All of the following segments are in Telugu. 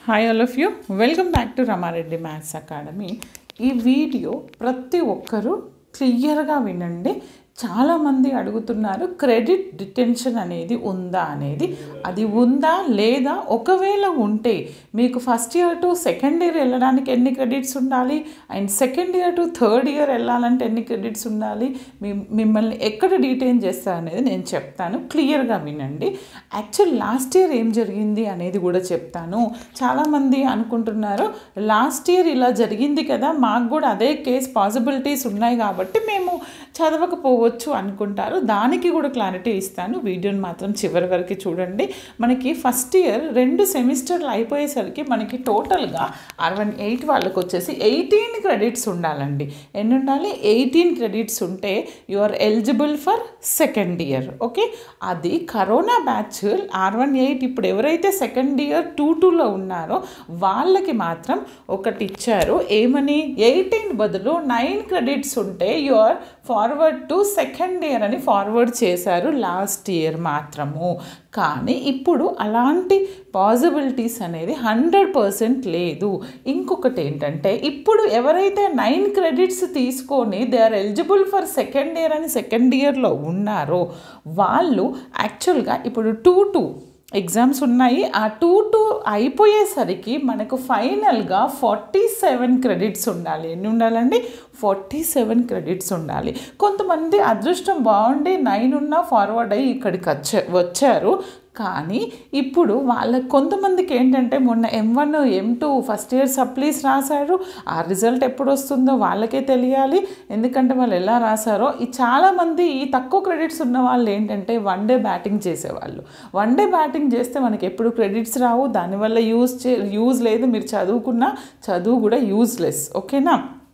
hi all of you welcome back to Rama Reddy maths academy ఈ వీడియో ప్రతి ఒక్కరూ క్లియర్గా వినండి చాలామంది అడుగుతున్నారు క్రెడిట్ డిటెన్షన్ అనేది ఉందా అనేది అది ఉందా లేదా ఒకవేళ ఉంటే మీకు first year to second year వెళ్ళడానికి ఎన్ని క్రెడిట్స్ ఉండాలి and second year to third year వెళ్ళాలంటే ఎన్ని క్రెడిట్స్ ఉండాలి మీ మిమ్మల్ని ఎక్కడ డీటెయిన్ చేస్తా అనేది నేను చెప్తాను క్లియర్గా వినండి యాక్చువల్ లాస్ట్ ఇయర్ ఏం జరిగింది అనేది కూడా చెప్తాను చాలామంది అనుకుంటున్నారు లాస్ట్ ఇయర్ ఇలా జరిగింది కదా మాకు కూడా అదే కేస్ పాసిబిలిటీస్ ఉన్నాయి కాబట్టి మేము చదవకపోవచ్చు అనుకుంటారు దానికి కూడా క్లారిటీ ఇస్తాను వీడియోని మాత్రం చివరి వరకు చూడండి మనకి ఫస్ట్ ఇయర్ రెండు సెమిస్టర్లు అయిపోయేసరికి మనకి టోటల్గా అరవై ఎయిట్ వాళ్ళకి వచ్చేసి ఎయిటీన్ క్రెడిట్స్ ఉండాలండి ఎన్ని ఉండాలి ఎయిటీన్ క్రెడిట్స్ ఉంటే you are eligible for second year okay అది corona batch R one eight ఇప్పుడు ఎవరైతే సెకండ్ ఇయర్ టూ టూలో ఉన్నారో వాళ్ళకి మాత్రం ఒకటి ఇచ్చారు ఏమని ఎయిటీన్ బదులు నైన్ క్రెడిట్స్ ఉంటే you are forward to second year అని ఫార్వర్డ్ చేశారు లాస్ట్ ఇయర్ మాత్రము కానీ ఇప్పుడు అలాంటి పాసిబిలిటీస్ అనేది హండ్రెడ్ పర్సెంట్ లేదు ఇంకొకటి ఏంటంటే ఇప్పుడు ఎవరైతే నైన్ క్రెడిట్స్ తీసుకొని they are eligible for second year అని సెకండ్ ఇయర్లో ఉన్నారో వాళ్ళు యాక్చువల్గా ఇప్పుడు టూ టూ ఎగ్జామ్స్ ఉన్నాయి ఆ టూ టూ అయిపోయేసరికి మనకు ఫైనల్గా ఫార్టీ సెవెన్ క్రెడిట్స్ ఉండాలి ఎన్ని ఉండాలండి ఫార్టీ సెవెన్ క్రెడిట్స్ ఉండాలి కొంతమంది అదృష్టం బాగుండి నైన్ ఉన్నా ఫార్వర్డ్ అయ్యి ఇక్కడికి వచ్చా వచ్చారు కానీ ఇప్పుడు వాళ్ళ కొంతమందికి ఏంటంటే మొన్న M one M two first year supplies రాశారు ఆ రిజల్ట్ ఎప్పుడు వస్తుందో వాళ్ళకే తెలియాలి ఎందుకంటే వాళ్ళు ఎలా రాశారో ఈ చాలామంది ఈ తక్కువ క్రెడిట్స్ ఉన్న వాళ్ళు ఏంటంటే వన్ డే బ్యాటింగ్ చేసేవాళ్ళు వన్ డే బ్యాటింగ్ చేస్తే మనకి ఎప్పుడు క్రెడిట్స్ రావు దానివల్ల యూజ్ చే యూజ్ లేదు మీరు చదువుకున్న చదువు కూడా యూజ్లెస్ ఓకేనా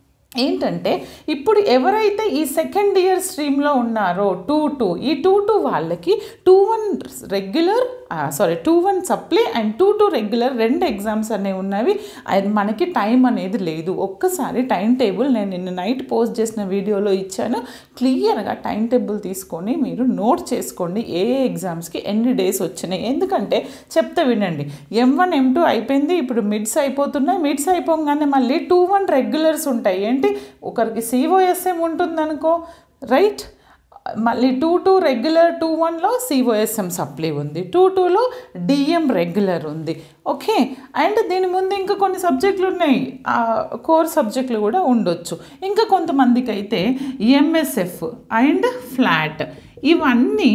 ఏంటంటే ఇప్పుడు ఎవరైతే ఈ సెకండ్ ఇయర్ స్ట్రీమ్లో ఉన్నారో టూ టూ ఈ టూ టూ వాళ్ళకి two one regular sorry two one supply and two two regular రెండు ఎగ్జామ్స్ అనేవి ఉన్నవి అండ్ మనకి టైం అనేది లేదు ఒక్కసారి టైం టేబుల్ నేను నిన్న నైట్ పోస్ట్ చేసిన వీడియోలో ఇచ్చాను క్లియర్గా టైం టేబుల్ తీసుకొని మీరు నోట్ చేసుకోండి ఏ ఏ ఎగ్జామ్స్కి ఎన్ని డేస్ వచ్చినాయి ఎందుకంటే చెప్తే వినండి ఎం వన్ ఎం టూ అయిపోయింది ఇప్పుడు మిడ్స్ అయిపోతున్నాయి మిడ్స్ అయిపోగానే మళ్ళీ టూ వన్ రెగ్యులర్స్ ఉంటాయి ఏంటి ఒకరికి సిఓఎస్ఎం ఉంటుందనుకో రైట్ మళ్ళీ టూ టూ రెగ్యులర్ టూ వన్లో సిఓఎస్ఎం సప్లై ఉంది టూ టూలో డిఎం రెగ్యులర్ ఉంది ఓకే అండ్ దీని ముందు ఇంకా కొన్ని సబ్జెక్టులు ఉన్నాయి కోర్ సబ్జెక్టులు కూడా ఉండొచ్చు ఇంకా కొంతమందికి అయితే ఎంఎస్ఎఫ్ అండ్ ఫ్లాట్ ఇవన్నీ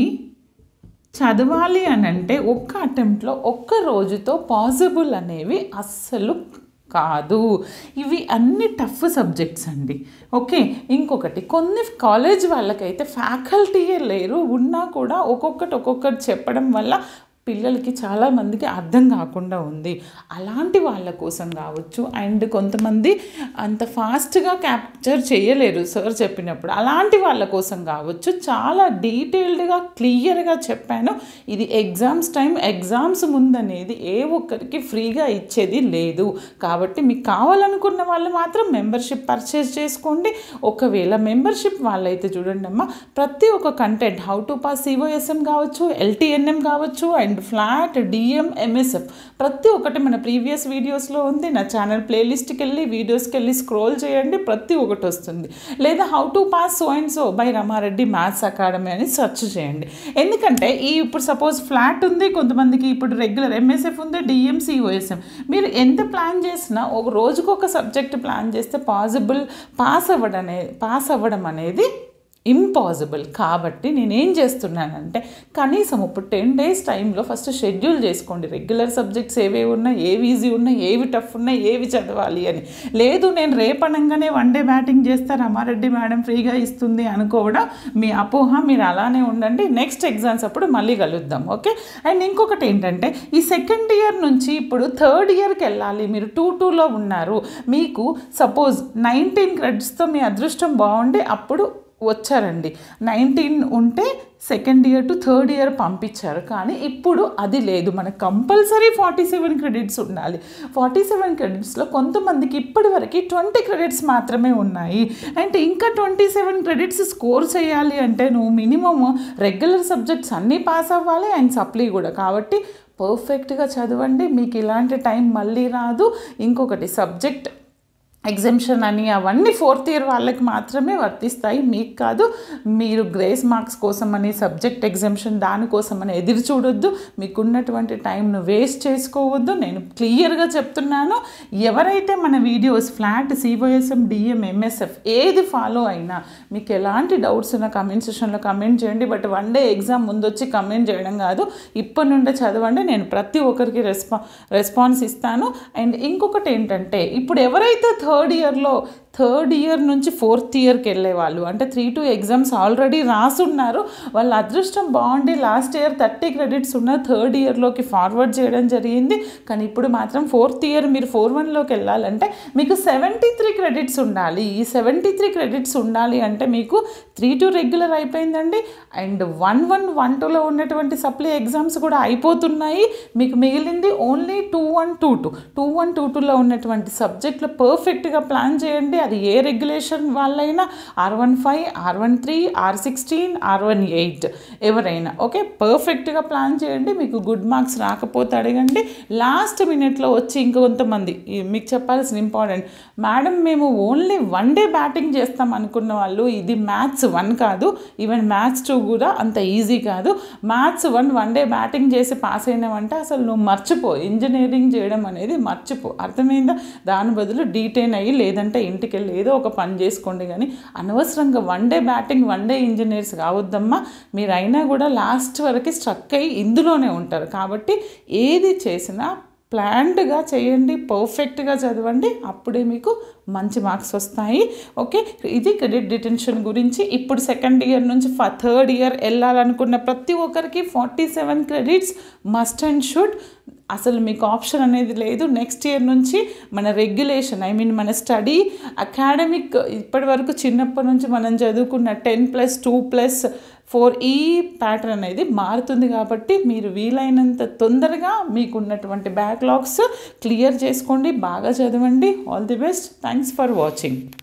చదవాలి అని అంటే ఒక్క అటెంప్ట్లో ఒక్క రోజుతో పాసిబుల్ అనేవి అస్సలు కాదు ఇవి అన్ని టఫ్ సబ్జెక్ట్స్ అండి ఓకే ఇంకొకటి కొన్ని కాలేజ్ వాళ్ళకైతే ఫ్యాకల్టీయే లేరు ఉన్నా కూడా ఒక్కొక్కటి ఒక్కొక్కటి చెప్పడం వల్ల పిల్లలకి చాలామందికి అర్థం కాకుండా ఉంది అలాంటి వాళ్ళ కోసం కావచ్చు అండ్ కొంతమంది అంత ఫాస్ట్గా క్యాప్చర్ చేయలేరు సార్ చెప్పినప్పుడు అలాంటి వాళ్ళ కోసం కావచ్చు చాలా డీటెయిల్డ్గా క్లియర్గా చెప్పాను ఇది ఎగ్జామ్స్ టైం ఎగ్జామ్స్ ముందనేది ఏ ఒక్కరికి ఫ్రీగా ఇచ్చేది లేదు కాబట్టి మీకు కావాలనుకున్న వాళ్ళు మాత్రం మెంబర్షిప్ పర్చేస్ చేసుకోండి ఒకవేళ మెంబర్షిప్ వాళ్ళైతే చూడండి అమ్మా ప్రతి ఒక్క content how to pass COSM కావచ్చు ఎల్టీఎన్ఎం కావచ్చు అండ్ ఫ్లాట్ డిఎం ఎంఎస్ఎఫ్ ప్రతి ఒక్కటి మన ప్రీవియస్ వీడియోస్లో ఉంది నా ఛానల్ ప్లేలిస్ట్కి వెళ్ళి వీడియోస్కి వెళ్ళి స్క్రోల్ చేయండి ప్రతి ఒక్కటి వస్తుంది లేదా how to pass so and so by Rama Reddy maths academy అని సెర్చ్ చేయండి ఎందుకంటే ఈ ఇప్పుడు సపోజ్ ఫ్లాట్ ఉంది కొంతమందికి ఇప్పుడు రెగ్యులర్ ఎంఎస్ఎఫ్ ఉంది డిఎం సిఓఎస్ఎం మీరు ఎంత ప్లాన్ చేసినా ఒక రోజుకు ఒక సబ్జెక్ట్ ప్లాన్ చేస్తే పాసిబుల్ పాస్ అవ్వడం అనేది పాస్ అవ్వడం అనేది ఇంపాసిబుల్ కాబట్టి నేనేం చేస్తున్నానంటే కనీసం ఇప్పుడు టెన్ డేస్ టైంలో ఫస్ట్ షెడ్యూల్ చేసుకోండి రెగ్యులర్ సబ్జెక్ట్స్ ఏవేవి ఉన్నాయి ఏవి ఈజీ ఉన్నాయి ఏవి టఫ్ ఉన్నాయి ఏవి చదవాలి అని లేదు నేను రేపనంగానే వన్ డే బ్యాటింగ్ చేస్తే రమారెడ్డి మేడం ఫ్రీగా ఇస్తుంది అనుకోవడం మీ అపోహ మీరు అలానే ఉండండి నెక్స్ట్ ఎగ్జామ్స్ అప్పుడు మళ్ళీ కలుద్దాం ఓకే అండ్ ఇంకొకటి ఏంటంటే ఈ సెకండ్ ఇయర్ నుంచి ఇప్పుడు థర్డ్ ఇయర్కి వెళ్ళాలి మీరు టూ టూలో ఉన్నారు మీకు సపోజ్ నైన్టీన్ క్రెడిట్స్తో మీ అదృష్టం బాగుండి అప్పుడు వచ్చారండి నైన్టీన్ ఉంటే second year to third year పంపించారు కానీ ఇప్పుడు అది లేదు మనకు కంపల్సరీ ఫార్టీ సెవెన్ క్రెడిట్స్ ఉండాలి ఫార్టీ సెవెన్ క్రెడిట్స్లో కొంతమందికి ఇప్పటివరకు ట్వంటీ క్రెడిట్స్ మాత్రమే ఉన్నాయి అంటే ఇంకా ట్వంటీ సెవెన్ క్రెడిట్స్ స్కోర్ చేయాలి అంటే నువ్వు మినిమమ్ రెగ్యులర్ సబ్జెక్ట్స్ అన్నీ పాస్ అవ్వాలి అండ్ సప్లీ కూడా కాబట్టి పర్ఫెక్ట్గా చదవండి మీకు ఇలాంటి టైం మళ్ళీ రాదు ఇంకొకటి సబ్జెక్ట్ ఎగ్జామ్షన్ అని అవన్నీ ఫోర్త్ ఇయర్ వాళ్ళకి మాత్రమే వర్తిస్తాయి మీకు కాదు మీరు గ్రేస్ మార్క్స్ కోసం అని సబ్జెక్ట్ ఎగ్జామ్షన్ దానికోసం అని ఎదురు చూడొద్దు మీకున్నటువంటి టైంను వేస్ట్ చేసుకోవద్దు నేను క్లియర్గా చెప్తున్నాను ఎవరైతే మన videos flat CYSM DM MSF ఏది ఫాలో అయినా మీకు ఎలాంటి డౌట్స్ ఉన్న కమెంట్ సెషన్లో కమెంట్ చేయండి బట్ వన్ డే ఎగ్జామ్ ముందు వచ్చి కమెంట్ చేయడం కాదు ఇప్పటి నుండే చదవండి నేను ప్రతి ఒక్కరికి రెస్పా రెస్పాన్స్ ఇస్తాను అండ్ ఇంకొకటి ఏంటంటే ఇప్పుడు ఎవరైతే థర్డ్ ఇయర్లో థర్డ్ ఇయర్ నుంచి ఫోర్త్ ఇయర్కి వెళ్ళే వాళ్ళు అంటే త్రీ టూ ఎగ్జామ్స్ ఆల్రెడీ రాసున్నారు వాళ్ళ అదృష్టం బాగుండి లాస్ట్ ఇయర్ థర్టీ క్రెడిట్స్ ఉన్న థర్డ్ ఇయర్లోకి ఫార్వర్డ్ చేయడం జరిగింది కానీ ఇప్పుడు మాత్రం ఫోర్త్ ఇయర్ మీరు ఫోర్ వన్లోకి వెళ్ళాలంటే మీకు సెవెంటీ త్రీ క్రెడిట్స్ ఉండాలి ఈ సెవెంటీ త్రీ క్రెడిట్స్ ఉండాలి అంటే మీకు త్రీ టూ రెగ్యులర్ అయిపోయిందండి అండ్ వన్ వన్ వన్ టూలో ఉన్నటువంటి సప్లై ఎగ్జామ్స్ కూడా అయిపోతున్నాయి మీకు మిగిలింది only two one two two two one two టూలో ఉన్నటువంటి సబ్జెక్టులు పర్ఫెక్ట్గా ప్లాన్ చేయండి అది ఏ రెగ్యులేషన్ వాళ్ళైనా R one five R one three R sixteen R one eight ఎవరైనా ఓకే పర్ఫెక్ట్గా ప్లాన్ చేయండి మీకు గుడ్ మార్క్స్ రాకపోతే అడగండి లాస్ట్ మినిట్లో వచ్చి ఇంకొంతమంది ఈ మీకు చెప్పాల్సిన ఇంపార్టెంట్ మేడం మేము ఓన్లీ వన్ డే బ్యాటింగ్ చేస్తాం అనుకున్న వాళ్ళు ఇది మ్యాథ్స్ వన్ కాదు ఈవెన్ మ్యాథ్స్ టూ కూడా అంత ఈజీ కాదు maths one one day batting చేసి పాస్ అయినావంటే అసలు నువ్వు మర్చిపో ఇంజనీరింగ్ చేయడం అనేది మర్చిపో అర్థమైందా దాని బదులు డీటెయిన్ అయ్యి లేదంటే ఇంటికి వెళ్ళి ఏదో ఒక పని చేసుకోండి కానీ అనవసరంగా one day batting one day engineers కావద్దమ్మా మీరు అయినా కూడా లాస్ట్ వరకు స్ట్రక్ అయ్యి ఇందులోనే ఉంటారు కాబట్టి ఏది చేసినా ప్లాన్డ్గా చేయండి పర్ఫెక్ట్గా చదవండి అప్పుడే మీకు మంచి మార్క్స్ వస్తాయి ఓకే ఇది క్రెడిట్ డిటెన్షన్ గురించి ఇప్పుడు సెకండ్ ఇయర్ నుంచి ఫ థర్డ్ ఇయర్ వెళ్ళాలనుకున్న ప్రతి ఒక్కరికి forty seven credits must and should అసలు మీకు ఆప్షన్ అనేది లేదు నెక్స్ట్ ఇయర్ నుంచి మన రెగ్యులేషన్ ఐ మీన్ మన స్టడీ అకాడమిక్ ఇప్పటి వరకు చిన్నప్పటి నుంచి మనం చదువుకున్న ten plus two plus four ఈ ప్యాటర్న్ అనేది మారుతుంది కాబట్టి మీరు వీలైనంత తొందరగా మీకున్నటువంటి బ్యాక్లాగ్స్ క్లియర్ చేసుకోండి బాగా చదవండి all the best thanks for watching